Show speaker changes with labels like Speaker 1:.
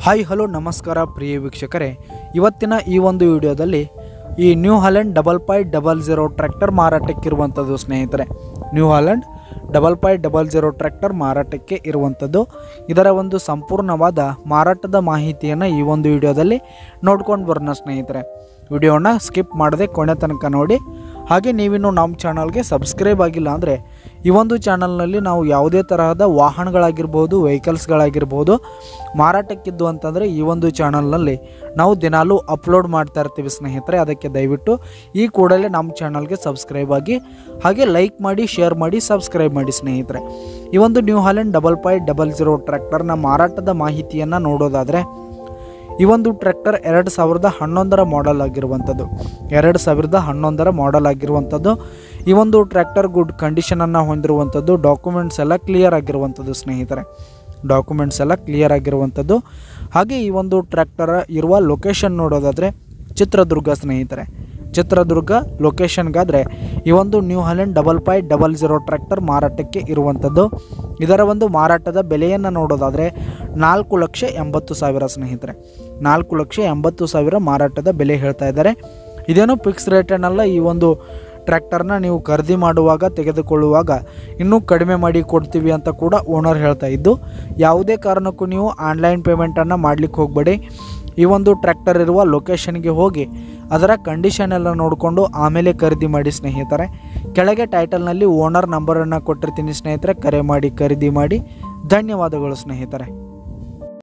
Speaker 1: hi hello ನಮಸ್ಕಾರ ಪ್ರಿಯ ವೀಕ್ಷಕರೇ ಇವತ್ತಿನ ಈ ಒಂದು ವಿಡಿಯೋದಲ್ಲಿ ಈ new Holland double five double zero tractor ಮಾರಾಟಕ್ಕಿರುವಂಥದ್ದು ಸ್ನೇಹಿತರೆ new Holland double five double zero tractor ಮಾರಾಟಕ್ಕೆ ಇರುವಂಥದ್ದು ಇದರ ಒಂದು ಸಂಪೂರ್ಣವಾದ ಮಾರಾಟದ ಮಾಹಿತಿಯನ್ನು ಈ ಒಂದು ವಿಡಿಯೋದಲ್ಲಿ ನೋಡ್ಕೊಂಡು ಬರೋಣ ಸ್ನೇಹಿತರೆ ವಿಡಿಯೋನ ಸ್ಕಿಪ್ ಮಾಡದೆ ಕೊನೆ ತನಕ ನೋಡಿ ಹಾಗೆ ನೀವಿನ್ನು ನಮ್ಮ ಚಾನಲ್ಗೆ ಸಬ್ಸ್ಕ್ರೈಬ್ ಆಗಿಲ್ಲ ಅಂದರೆ ಈ ಒಂದು ಚಾನಲ್ನಲ್ಲಿ ನಾವು ಯಾವುದೇ ತರಹದ ವಾಹನಗಳಾಗಿರ್ಬೋದು ವೆಹಿಕಲ್ಸ್ಗಳಾಗಿರ್ಬೋದು ಮಾರಾಟಕ್ಕಿದ್ದು ಅಂತಂದರೆ ಈ ಒಂದು ಚಾನಲ್ನಲ್ಲಿ ನಾವು ದಿನಾಲೂ ಅಪ್ಲೋಡ್ ಮಾಡ್ತಾ ಇರ್ತೀವಿ ಸ್ನೇಹಿತರೆ ಅದಕ್ಕೆ ದಯವಿಟ್ಟು ಈ ಕೂಡಲೇ ನಮ್ಮ ಚಾನಲ್ಗೆ ಸಬ್ಸ್ಕ್ರೈಬ್ ಆಗಿ ಹಾಗೆ ಲೈಕ್ ಮಾಡಿ ಶೇರ್ ಮಾಡಿ ಸಬ್ಸ್ಕ್ರೈಬ್ ಮಾಡಿ ಸ್ನೇಹಿತರೆ ಈ ಒಂದು new Holland double five double zero ಟ್ರ್ಯಾಕ್ಟರ್ನ ಮಾರಾಟದ ಮಾಹಿತಿಯನ್ನು ನೋಡೋದಾದರೆ ಈ ಒಂದು ಟ್ರ್ಯಾಕ್ಟರ್ ಎರಡು ಸಾವಿರದ ಹನ್ನೊಂದರ ಮಾಡೆಲ್ ಆಗಿರುವಂಥದ್ದು ಎರಡು ಸಾವಿರದ ಹನ್ನೊಂದರ ಮಾಡೆಲ್ ಆಗಿರುವಂಥದ್ದು ಈ ಒಂದು ಟ್ರ್ಯಾಕ್ಟರ್ ಗುಡ್ ಕಂಡೀಷನನ್ನು ಹೊಂದಿರುವಂಥದ್ದು ಡಾಕ್ಯುಮೆಂಟ್ಸ್ ಎಲ್ಲ ಕ್ಲಿಯರ್ ಆಗಿರುವಂಥದ್ದು ಸ್ನೇಹಿತರೆ ಡಾಕ್ಯುಮೆಂಟ್ಸ್ ಎಲ್ಲ ಕ್ಲಿಯರ್ ಆಗಿರುವಂಥದ್ದು ಹಾಗೆ ಈ ಒಂದು ಟ್ರ್ಯಾಕ್ಟರ್ ಇರುವ ಲೊಕೇಶನ್ ನೋಡೋದಾದರೆ ಚಿತ್ರದುರ್ಗ ಸ್ನೇಹಿತರೆ ಚಿತ್ರದುರ್ಗ ಲೊಕೇಶನ್ಗಾದರೆ ಈ ಒಂದು new Holland double five double zero tractor ಮಾರಾಟಕ್ಕೆ ಇರುವಂಥದ್ದು ಇದರ ಒಂದು ಮಾರಾಟದ ಬೆಲೆಯನ್ನು ನೋಡೋದಾದರೆ ನಾಲ್ಕು ಲಕ್ಷ ಎಂಬತ್ತು ಸಾವಿರ ಸ್ನೇಹಿತರೆ ನಾಲ್ಕು ಲಕ್ಷ ಎಂಬತ್ತು ಸಾವಿರ ಮಾರಾಟದ ಬೆಲೆ ಹೇಳ್ತಾ ಇದ್ದಾರೆ ಇದೇನು ಫಿಕ್ಸ್ ರೇಟನ್ನಲ್ಲ ಈ ಒಂದು ಟ್ರ್ಯಾಕ್ಟರ್ನ ನೀವು ಖರೀದಿ ಮಾಡುವಾಗ ತೆಗೆದುಕೊಳ್ಳುವಾಗ ಇನ್ನೂ ಕಡಿಮೆ ಮಾಡಿ ಕೊಡ್ತೀವಿ ಅಂತ ಕೂಡ ಓನರ್ ಹೇಳ್ತಾ ಇದ್ದು ಯಾವುದೇ ಕಾರಣಕ್ಕೂ ನೀವು ಆನ್ಲೈನ್ ಪೇಮೆಂಟನ್ನು ಮಾಡಲಿಕ್ಕೆ ಹೋಗಬೇಡಿ ಈ ಒಂದು ಟ್ರ್ಯಾಕ್ಟರ್ ಇರುವ ಲೊಕೇಶನ್ಗೆ ಹೋಗಿ ಅದರ ಕಂಡೀಷನ್ ಎಲ್ಲ ನೋಡಿಕೊಂಡು ಆಮೇಲೆ ಖರೀದಿ ಮಾಡಿ ಸ್ನೇಹಿತರೆ ಕೆಳಗೆ ಟೈಟಲ್ನಲ್ಲಿ ಓನರ್ ನಂಬರನ್ನು ಕೊಟ್ಟಿರ್ತೀನಿ ಸ್ನೇಹಿತರೆ ಕರೆ ಮಾಡಿ ಖರೀದಿ ಮಾಡಿ ಧನ್ಯವಾದಗಳು ಸ್ನೇಹಿತರೆ